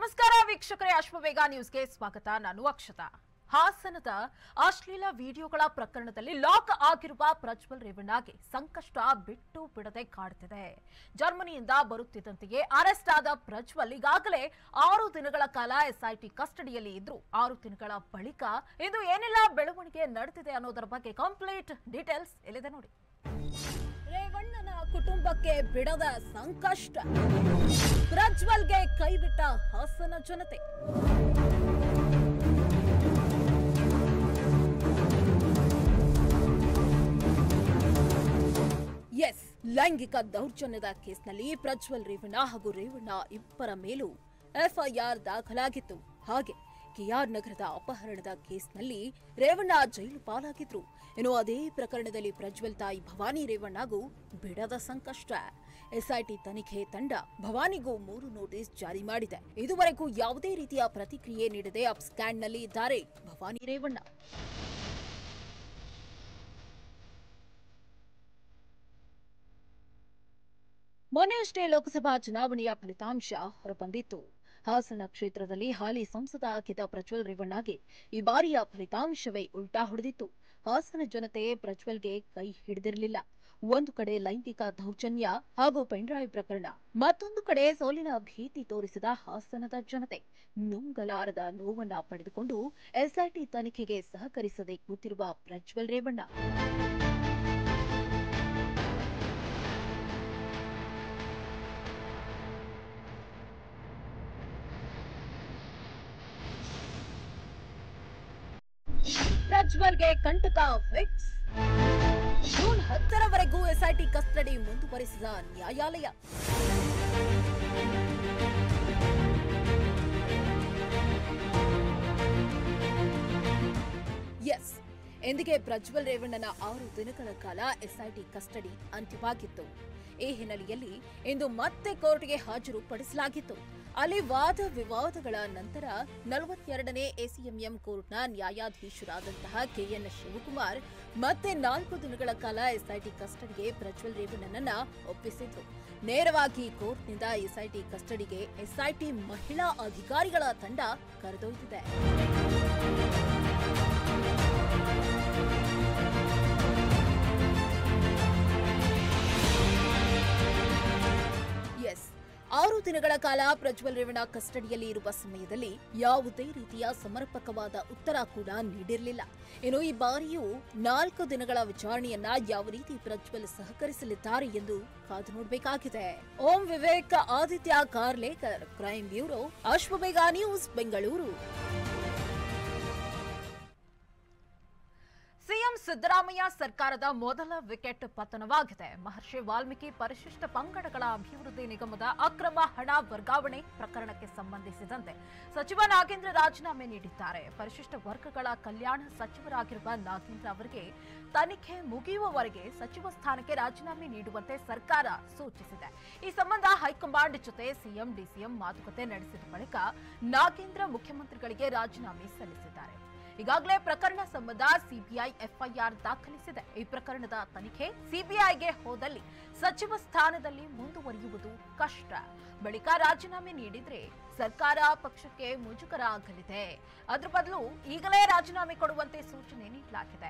ನಮಸ್ಕಾರ ವೀಕ್ಷಕರೇ ಅಶ್ವವೇಗ ನ್ಯೂಸ್ಗೆ ಸ್ವಾಗತ ನಾನು ಅಕ್ಷತಾ ಹಾಸನದ ಅಶ್ಲೀಲ ವಿಡಿಯೋಗಳ ಪ್ರಕರಣದಲ್ಲಿ ಲಾಕ್ ಆಗಿರುವ ಪ್ರಜ್ವಲ್ ರೇವಣ್ಣಗೆ ಸಂಕಷ್ಟ ಬಿಟ್ಟು ಬಿಡದೆ ಕಾಡುತ್ತಿದೆ ಜರ್ಮನಿಯಿಂದ ಬರುತ್ತಿದ್ದಂತೆಯೇ ಅರೆಸ್ಟ್ ಆದ ಪ್ರಜ್ವಲ್ ಈಗಾಗಲೇ ಆರು ದಿನಗಳ ಕಾಲ ಎಸ್ಐಟಿ ಕಸ್ಟಡಿಯಲ್ಲಿ ಇದ್ರು ಆರು ದಿನಗಳ ಬಳಿಕ ಇಂದು ಏನೆಲ್ಲ ಬೆಳವಣಿಗೆ ನಡೆದಿದೆ ಅನ್ನೋದರ ಬಗ್ಗೆ ಕಂಪ್ಲೀಟ್ ಡೀಟೇಲ್ಸ್ ಇಲ್ಲಿದೆ ನೋಡಿ ರೇವಣ್ಣನ ಕುಟುಂಬಕ್ಕೆ ಬಿಡದ ಸಂಕಷ್ಟ ಪ್ರಜ್ವಲ್ಗೆ ಕೈಬಿಟ್ಟ ಹಾಸನ ಜನತೆ ಎಸ್ ಲೈಂಗಿಕ ದೌರ್ಜನ್ಯದ ಕೇಸ್ನಲ್ಲಿ ಪ್ರಜ್ವಲ್ ರೇವಣ್ಣ ಹಾಗೂ ರೇವಣ್ಣ ಇಬ್ಬರ ಮೇಲೂ ಎಫ್ಐಆರ್ ದಾಖಲಾಗಿತ್ತು ಹಾಗೆ ಕೆಆರ್ ನಗರದ ಅಪಹರಣದ ಕೇಸ್ನಲ್ಲಿ ರೇವಣ್ಣ ಜೈಲು ಪಾಲಾಗಿದ್ರು ಇನ್ನು ಅದೇ ಪ್ರಕರಣದಲ್ಲಿ ಪ್ರಜ್ವಲ್ ತಾಯಿ ಭವಾನಿ ರೇವಣ್ಣಗೂ ಬಿಡದ ಸಂಕಷ್ಟ ಎಸ್ಐಟಿ ತನಿಖೆ ತಂಡ ಭವಾನಿಗೂ ಮೂರು ನೋಟಿಸ್ ಜಾರಿ ಮಾಡಿದೆ ಇದುವರೆಗೂ ಯಾವುದೇ ರೀತಿಯ ಪ್ರತಿಕ್ರಿಯೆ ನೀಡದೆ ಅಪ್ಸ್ಕ್ಯಾಂಡ್ನಲ್ಲಿ ಇದ್ದಾರೆ ಭವಾನಿ ರೇವಣ್ಣ ಮೊನ್ನೆಯಷ್ಟೇ ಲೋಕಸಭಾ ಚುನಾವಣೆಯ ಫಲಿತಾಂಶ ಹೊರಬಂದಿತ್ತು ಹಾಸನ ಕ್ಷೇತ್ರದಲ್ಲಿ ಹಾಲಿ ಸಂಸದ ಆಗಿದ್ದ ಪ್ರಜ್ವಲ್ ರೇವಣ್ಣಗೆ ಈ ಬಾರಿಯ ಫಲಿತಾಂಶವೇ ಉಲ್ಟಾ ಹೊಡೆದಿತ್ತು ಹಾಸನ ಜನತೆ ಪ್ರಜ್ವಲ್ಗೆ ಕೈ ಹಿಡಿದಿರಲಿಲ್ಲ ಒಂದು ಕಡೆ ಲೈಂಗಿಕ ದೌರ್ಜನ್ಯ ಹಾಗೂ ಪೆನ್ಡ್ರೈವ್ ಪ್ರಕರಣ ಮತ್ತೊಂದು ಕಡೆ ಸೋಲಿನ ಭೀತಿ ತೋರಿಸಿದ ಹಾಸನದ ಜನತೆ ನುಂಗಲಾರದ ನೋವನ್ನ ಪಡೆದುಕೊಂಡು ಎಸ್ಐಟಿ ತನಿಖೆಗೆ ಸಹಕರಿಸದೆ ಕೂತಿರುವ ಪ್ರಜ್ವಲ್ ರೇವಣ್ಣ ಪ್ರಜ್ವಲ್ಗೆ ಕಂಟಕ ಫಿಕ್ಸ್ ಜೂನ್ ಹತ್ತರವರೆಗೂ ಎಸ್ಐಟಿ ಕಸ್ಟಡಿ ಮುಂದುವರಿಸಿದ ನ್ಯಾಯಾಲಯ ಎಸ್ ಎಂದಿಗೆ ಪ್ರಜ್ವಲ್ ರೇವಣ್ಣನ ಆರು ದಿನಗಳ ಕಾಲ ಎಸ್ಐಟಿ ಕಸ್ಟಡಿ ಅಂತ್ಯವಾಗಿತ್ತು ಈ ಹಿನ್ನೆಲೆಯಲ್ಲಿ ಇಂದು ಮತ್ತೆ ಕೋರ್ಟ್ಗೆ ಹಾಜರು ಪಡಿಸಲಾಗಿತ್ತು ಅಲ್ಲಿ ವಾದ ವಿವಾದಗಳ ನಂತರ ನಲವತ್ತೆರಡನೇ ಎಸಿಎಂಎಂ ಕೋರ್ಟ್ನ ನ್ಯಾಯಾಧೀಶರಾದಂತಹ ಕೆಎನ್ ಶಿವಕುಮಾರ್ ಮತ್ತೆ ನಾಲ್ಕು ದಿನಗಳ ಕಾಲ ಎಸ್ಐಟಿ ಕಸ್ಟಡಿಗೆ ಪ್ರಜ್ವಲ್ ರೇವಣ್ಣನನ್ನ ಒಪ್ಪಿಸಿದ್ರು ನೇರವಾಗಿ ಕೋರ್ಟ್ನಿಂದ ಎಸ್ಐಟಿ ಕಸ್ಟಡಿಗೆ ಎಸ್ಐಟಿ ಮಹಿಳಾ ಅಧಿಕಾರಿಗಳ ತಂಡ ಕರೆದೊಯ್ದಿದೆ ಎಸ್ ಆರು ದಿನಗಳ ಕಾಲ ಪ್ರಜ್ವಲ್ ರೇವಣ್ಣ ಕಸ್ಟಡಿಯಲ್ಲಿ ಇರುವ ಸಮಯದಲ್ಲಿ ಯಾವುದೇ ರೀತಿಯ ಸಮರ್ಪಕವಾದ ಉತ್ತರ ಕೂಡ ನೀಡಿರಲಿಲ್ಲ ಇನ್ನು ಈ ಬಾರಿಯೂ ನಾಲ್ಕು ದಿನಗಳ ವಿಚಾರಣೆಯನ್ನ ಯಾವ ರೀತಿ ಪ್ರಜ್ವಲ್ ಸಹಕರಿಸಲಿದ್ದಾರೆ ಎಂದು ಕಾದು ನೋಡಬೇಕಾಗಿದೆ Om Vivek Aditya Karlekar crime bureau Ashwavega news Bengaluru CM Siddaramaiah ಸರ್ಕಾರದ ಮೊದಲ ವಿಕೆಟ್ ಪತನವಾಗಿದೆ ಮಹರ್ಷಿ ವಾಲ್ಮೀಕಿ ಪರಿಶಿಷ್ಟ ಪಂಗಡಗಳ ಅಭಿವೃದ್ಧಿ ನಿಗಮದ ಅಕ್ರಮ ಹಣ ವರ್ಗಾವಣೆ ಪ್ರಕರಣಕ್ಕೆ ಸಂಬಂಧಿಸಿದಂತೆ ಸಚಿವ ನಾಗೇಂದ್ರ ರಾಜೀನಾಮೆ ನೀಡಿದ್ದಾರೆ ಪರಿಶಿಷ್ಟ ವರ್ಗಗಳ ಕಲ್ಯಾಣ ಸಚಿವರಾಗಿರುವ ನಾಗೇಂದ್ರ ಅವರಿಗೆ ತನಿಖೆ ಮುಗಿಯುವವರೆಗೆ ಸಚಿವ ಸ್ಥಾನಕ್ಕೆ ರಾಜೀನಾಮೆ ನೀಡುವಂತೆ ಸರ್ಕಾರ ಸೂಚಿಸಿದೆ ಈ ಸಂಬಂಧ ಹೈಕಮಾಂಡ್ ಜೊತೆ ಸಿಎಂ ಡಿಸಿಎಂ ಮಾತುಕತೆ ನಡೆಸಿದ ಬಳಿಕ ನಾಗೇಂದ್ರ ಮುಖ್ಯಮಂತ್ರಿಗಳಿಗೆ ರಾಜೀನಾಮೆ ಸಲ್ಲಿಸಿದ್ದಾರೆ ಈಗಾಗಲೇ ಪ್ರಕರಣ ಸಂಬಂಧ ಸಿಬಿಐ ಎಫ್ಐಆರ್ ದಾಖಲಿಸಿದೆ ಈ ಪ್ರಕರಣದ ತನಿಖೆ ಸಿಬಿಐಗೆ ಹೋದಲ್ಲಿ ಸಚಿವ ಸ್ಥಾನದಲ್ಲಿ ಮುಂದುವರಿಯುವುದು ಕಷ್ಟ ಬಳಿಕ ರಾಜೀನಾಮೆ ನೀಡಿದ್ರೆ ಸರ್ಕಾರ ಪಕ್ಷಕ್ಕೆ ಮುಜುಗರ ಆಗಲಿದೆ ಅದ್ರ ಬದಲು ಈಗಲೇ ರಾಜೀನಾಮೆ ಕೊಡುವಂತೆ ಸೂಚನೆ ನೀಡಲಾಗಿದೆ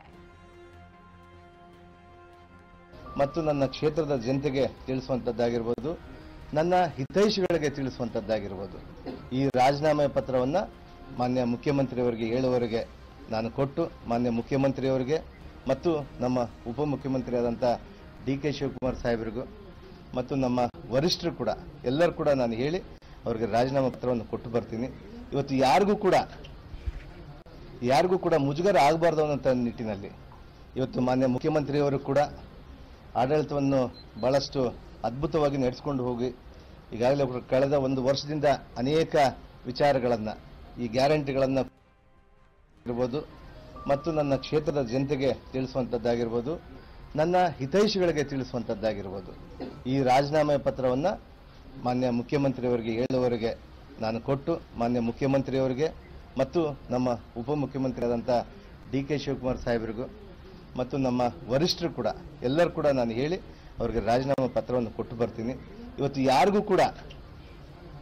ಮತ್ತು ನನ್ನ ಕ್ಷೇತ್ರದ ಜನತೆಗೆ ತಿಳಿಸುವಂಥದ್ದಾಗಿರ್ಬೋದು ನನ್ನ ಹಿತೈಷಿಗಳಿಗೆ ತಿಳಿಸುವಂಥದ್ದಾಗಿರ್ಬೋದು ಈ ರಾಜೀನಾಮೆ ಪತ್ರವನ್ನು ಮಾನ್ಯ ಮುಖ್ಯಮಂತ್ರಿಯವರಿಗೆ ಹೇಳುವವರೆಗೆ ನಾನು ಕೊಟ್ಟು ಮಾನ್ಯ ಮುಖ್ಯಮಂತ್ರಿಯವರಿಗೆ ಮತ್ತು ನಮ್ಮ ಉಪಮುಖ್ಯಮಂತ್ರಿಯಾದಂಥ ಡಿ ಕೆ ಶಿವಕುಮಾರ್ ಸಾಹೇಬರಿಗೂ ಮತ್ತು ನಮ್ಮ ವರಿಷ್ಠರು ಕೂಡ ಎಲ್ಲರೂ ಕೂಡ ನಾನು ಹೇಳಿ ಅವರಿಗೆ ರಾಜೀನಾಮೆ ಪತ್ರವನ್ನು ಕೊಟ್ಟು ಬರ್ತೀನಿ ಇವತ್ತು ಯಾರಿಗೂ ಕೂಡ ಯಾರಿಗೂ ಕೂಡ ಮುಜುಗರ ಆಗಬಾರ್ದು ಅನ್ನೋಂಥ ನಿಟ್ಟಿನಲ್ಲಿ ಇವತ್ತು ಮಾನ್ಯ ಮುಖ್ಯಮಂತ್ರಿಯವರು ಕೂಡ ಆಡಳಿತವನ್ನು ಬಹಳಷ್ಟು ಅದ್ಭುತವಾಗಿ ನಡೆಸ್ಕೊಂಡು ಹೋಗಿ ಈಗಾಗಲೇ ಅವರು ಕಳೆದ ಒಂದು ವರ್ಷದಿಂದ ಅನೇಕ ವಿಚಾರಗಳನ್ನು ಈ ಗ್ಯಾರಂಟಿಗಳನ್ನು ಇರ್ಬೋದು ಮತ್ತು ನನ್ನ ಕ್ಷೇತ್ರದ ಜನತೆಗೆ ತಿಳಿಸುವಂಥದ್ದಾಗಿರ್ಬೋದು ನನ್ನ ಹಿತೈಷಿಗಳಿಗೆ ತಿಳಿಸುವಂಥದ್ದಾಗಿರ್ಬೋದು ಈ ರಾಜೀನಾಮೆ ಪತ್ರವನ್ನು ಮಾನ್ಯ ಮುಖ್ಯಮಂತ್ರಿಯವರಿಗೆ ಹೇಳುವವರೆಗೆ ನಾನು ಕೊಟ್ಟು ಮಾನ್ಯ ಮುಖ್ಯಮಂತ್ರಿಯವರಿಗೆ ಮತ್ತು ನಮ್ಮ ಉಪಮುಖ್ಯಮಂತ್ರಿಯಾದಂಥ ಡಿ ಕೆ ಶಿವಕುಮಾರ್ ಸಾಹೇಬರಿಗೂ ಮತ್ತು ನಮ್ಮ ವರಿಷ್ಠರು ಕೂಡ ಎಲ್ಲರೂ ಕೂಡ ನಾನು ಹೇಳಿ ಅವರಿಗೆ ರಾಜೀನಾಮೆ ಪತ್ರವನ್ನು ಕೊಟ್ಟು ಬರ್ತೀನಿ ಇವತ್ತು ಯಾರಿಗೂ ಕೂಡ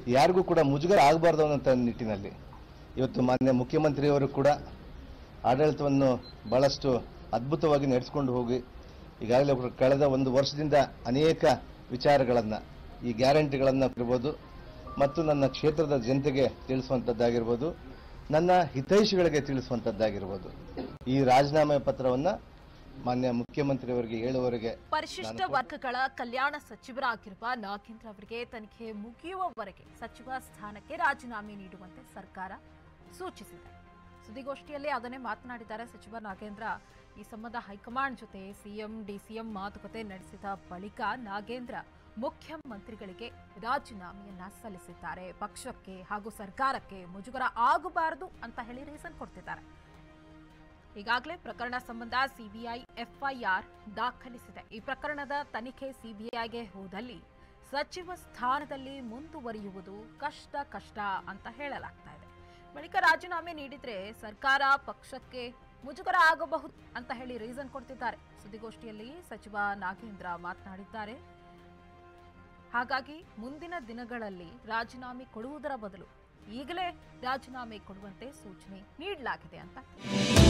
ಯಾರಿಗೂ ಕೂಡ ಮುಜುಗರ ಆಗಬಾರ್ದು ಅನ್ನೋಂಥ ನಿಟ್ಟಿನಲ್ಲಿ ಇವತ್ತು ಮಾನ್ಯ ಮುಖ್ಯಮಂತ್ರಿಯವರು ಕೂಡ ಆಡಳಿತವನ್ನು ಬಹಳಷ್ಟು ಅದ್ಭುತವಾಗಿ ನಡೆಸ್ಕೊಂಡು ಹೋಗಿ ಈಗಾಗಲೇ ಅವರು ಕಳೆದ ಒಂದು ವರ್ಷದಿಂದ ಅನೇಕ ವಿಚಾರಗಳನ್ನು ಈ ಗ್ಯಾರಂಟಿಗಳನ್ನು ಇರ್ಬೋದು ಮತ್ತು ನನ್ನ ಕ್ಷೇತ್ರದ ಜನತೆಗೆ ತಿಳಿಸುವಂಥದ್ದಾಗಿರ್ಬೋದು ನನ್ನ ಹಿತೈಷಿಗಳಿಗೆ ತಿಳಿಸುವಂಥದ್ದಾಗಿರ್ಬೋದು ಈ ರಾಜೀನಾಮೆ ಪತ್ರವನ್ನು ಮಾನ್ಯ ಮುಖ್ಯಮಂತ್ರಿಯವರಿಗೆ ಹೇಳುವವರೆಗೆ ಪರಿಶಿಷ್ಟ ವರ್ಗಗಳ ಕಲ್ಯಾಣ ಸಚಿವರಾಗಿರುವ ನಾಗೇಂದ್ರ ಅವರಿಗೆ ತನಿಖೆ ಮುಗಿಯುವವರೆಗೆ ಸಚಿವ ಸ್ಥಾನಕ್ಕೆ ರಾಜೀನಾಮೆ ನೀಡುವಂತೆ ಸರ್ಕಾರ ಸೂಚಿಸಿದೆ ಸುದ್ದಿಗೋಷ್ಠಿಯಲ್ಲಿ ಅದನ್ನೇ ಮಾತನಾಡಿದ್ದಾರೆ ಸಚಿವ ನಾಗೇಂದ್ರ ಈ ಸಂಬಂಧ ಹೈಕಮಾಂಡ್ ಜೊತೆ ಸಿಎಂ ಡಿಸಿಎಂ ಮಾತುಕತೆ ನಡೆಸಿದ ಬಳಿಕ ನಾಗೇಂದ್ರ ಮುಖ್ಯಮಂತ್ರಿಗಳಿಗೆ ರಾಜೀನಾಮೆಯನ್ನ ಸಲ್ಲಿಸಿದ್ದಾರೆ ಪಕ್ಷಕ್ಕೆ ಹಾಗೂ ಸರ್ಕಾರಕ್ಕೆ ಮುಜುಗರ ಆಗಬಾರದು ಅಂತ ಹೇಳಿ ರೀಸನ್ ಕೊಡ್ತಿದ್ದಾರೆ ಈಗಾಗಲೇ ಪ್ರಕರಣ ಸಂಬಂಧ ಸಿಬಿಐ ಎಫ್ಐಆರ್ ದಾಖಲಿಸಿದೆ ಈ ಪ್ರಕರಣದ ತನಿಖೆ ಸಿಬಿಐಗೆ ಹೋದಲ್ಲಿ ಸಚಿವ ಸ್ಥಾನದಲ್ಲಿ ಮುಂದುವರಿಯುವುದು ಕಷ್ಟ ಕಷ್ಟ ಅಂತ ಹೇಳಲಾಗ್ತಾ ಇದೆ ಬಳಿಕ ರಾಜೀನಾಮೆ ನೀಡಿದ್ರೆ ಸರ್ಕಾರ ಪಕ್ಷಕ್ಕೆ ಮುಜುಗರ ಆಗಬಹುದು ಅಂತ ಹೇಳಿ ರೀಸನ್ ಕೊಡ್ತಿದ್ದಾರೆ ಸುದ್ದಿಗೋಷ್ಠಿಯಲ್ಲಿ ಸಚಿವ ನಾಗೇಂದ್ರ ಮಾತನಾಡಿದ್ದಾರೆ ಹಾಗಾಗಿ ಮುಂದಿನ ದಿನಗಳಲ್ಲಿ ರಾಜೀನಾಮೆ ಕೊಡುವುದರ ಬದಲು ಈಗಲೇ ರಾಜೀನಾಮೆ ಕೊಡುವಂತೆ ಸೂಚನೆ ನೀಡಲಾಗಿದೆ ಅಂತ